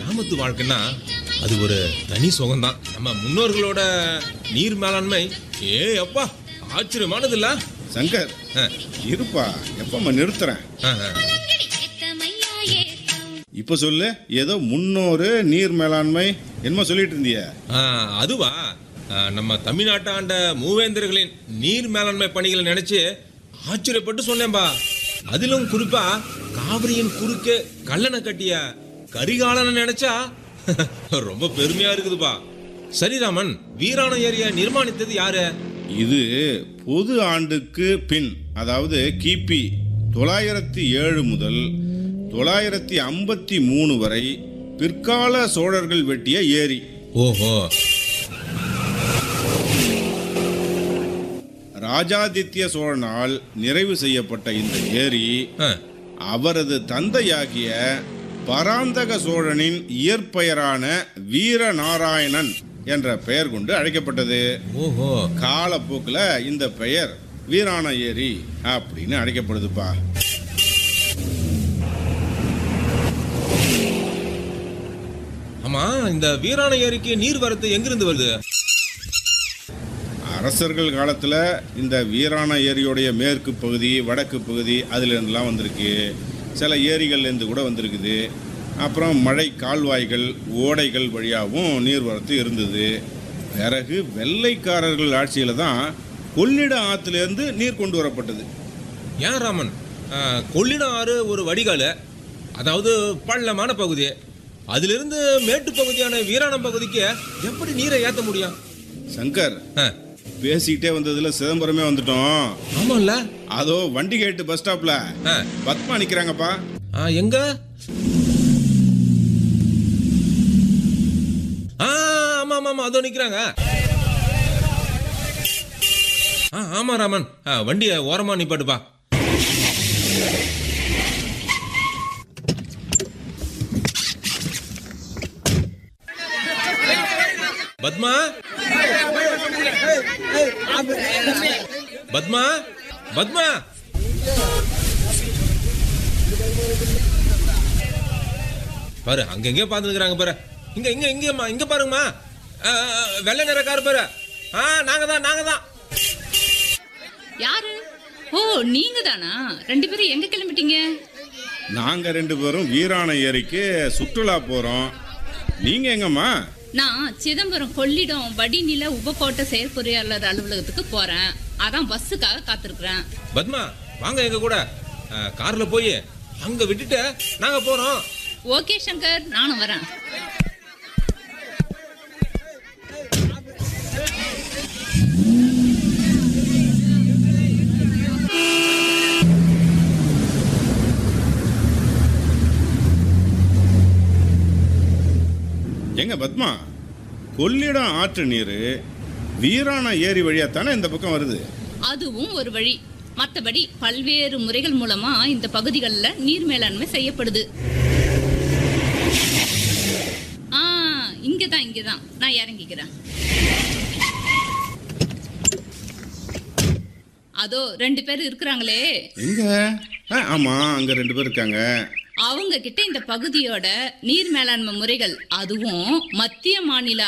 கிராமத்து வாழ்க்கைன்னா அது ஒரு தனி சுகம்தான் நம்ம முன்னோர்களோட நீர் மேலாண்மை ஏ அப்பா ஆச்சரியமானது இல்ல சங்கர் இருப்பா எப்பம்மா நிறுத்துறேன் இப்ப சொல்லு ஏதோ முன்னோரு நீர் மேலாண்மை என்னமோ சொல்லிட்டு இருந்திய அதுவா ஆ, நம்ம தமிழ்நாட்டை ஆண்ட மூவேந்தர்களின் நீர் மேலாண்மை பணிகளை நினைச்சு ஆச்சரியப்பட்டு சொன்னேன்பா அதிலும் குறிப்பா காவிரியின் குறுக்கே கல்லணை கட்டிய கரிகாலனை நினைச்சா ரொம்ப பெருமையா இருக்குதுப்பா சரிராமன் வீராண ஏரியா நிர்மாணித்தது யாரு இது பொது ஆண்டுக்கு பின் அதாவது கிபி தொள்ளாயிரத்தி ஏழு முதல் தொள்ளாயிரத்தி ஐம்பத்தி மூணு வரை பிற்கால சோழர்கள் வெட்டிய ஏரி ஓஹோ ராஜாதித்ய சோழனால் நிறைவு செய்யப்பட்ட இந்த ஏரி ஆ, அவரது தந்தையாகிய பராந்தக சோழனின் இயற்பெயரான வீரநாராயணன் என்ற பெயர் கொண்டு அழைக்கப்பட்டது ஓஹோ காலப்போக்கில் இந்த பெயர் வீராண ஏரி அப்படின்னு அழைக்கப்படுதுப்பா ஆமா இந்த வீராண ஏரிக்கு நீர் வரத்து எங்கிருந்து வருது அரசர்கள் காலத்தில் இந்த வீராண ஏரியோடைய மேற்கு பகுதி வடக்கு பகுதி அதிலிருந்துலாம் வந்திருக்கு சில ஏரிகள்லேருந்து கூட வந்திருக்குது அப்புறம் மழை கால்வாய்கள் ஓடைகள் வழியாகவும் நீர்வரத்து இருந்தது பிறகு வெள்ளைக்காரர்கள் ஆட்சியில் தான் கொள்ளிட ஆற்றுலேருந்து நீர் கொண்டு வரப்பட்டது ஏன் ராமன் ஆ, கொள்ளிடம் ஆறு ஒரு வடிகால் அதாவது பள்ளமான பகுதி அதிலிருந்து மேட்டு பகுதியான வீராணம் பகுதிக்கு எப்படி நீரை ஏத்த முடியும் சங்கர் ஆ, பேசிக்கிட்டே வந்ததுல சிதம்பரமே வந்துட்டோம் ஆமால்ல அதோ வண்டி கேட்டு பஸ் ஸ்டாப்ல ஆ, பத்மா நிக்கிறாங்கப்பா ஆ, எங்க ஆ, ஆமா ஆமா ஆமா அதோ நிக்கிறாங்க ஆ, ஆமா ராமன் ஆ, வண்டியை ஓரமா நிப்பாட்டுப்பா பத்மா பத்மா பத்மா பாரு அங்கங்கே பார்த்துருக்குறாங்க பாரு இங்க இங்க இங்கம்மா இங்க பாருங்கம்மா ஆ, ஆ, வெள்ளை நிற கார் பாரு ஆ நாங்க தான் நாங்க தான் யாரு ஓ நீங்க தானா ரெண்டு பேரும் எங்க கிளம்பிட்டீங்க நாங்க ரெண்டு பேரும் வீராண ஏரிக்கு சுற்றுலா போறோம் நீங்க எங்கம்மா நான் சிதம்பரம் கொள்ளிடம் வடிநில உபகோட்ட செயற்பொறியாளர் அலுவலகத்துக்கு போறேன் அதான் பஸ்ஸுக்காக காத்திருக்கிறேன் பத்மா வாங்க எங்க கூட ஆ, கார்ல போய் அங்க விட்டுட்டு நாங்க போறோம் ஓகே சங்கர் நானும் வரேன் எங்க பத்மா கொள்ளிடம் ஆற்று நீர் வீராண ஏரி வழியா தானே இந்த பக்கம் வருது அதுவும் ஒரு வழி மத்தபடி பல்வேறு முறைகள் மூலமா இந்த பகுதிகளில் நீர் மேலாண்மை செய்யப்படுது ஆ இங்கதான் இங்கதான் நான் இறங்கிக்கிறேன் அதோ ரெண்டு பேர் இருக்கிறாங்களே எங்க ஆ, ஆமா அங்க ரெண்டு பேர் இருக்காங்க அவங்க கிட்ட இந்த பகுதியோட நீர் மேலாண்மை முறைகள் அதுவும் மத்திய மாநில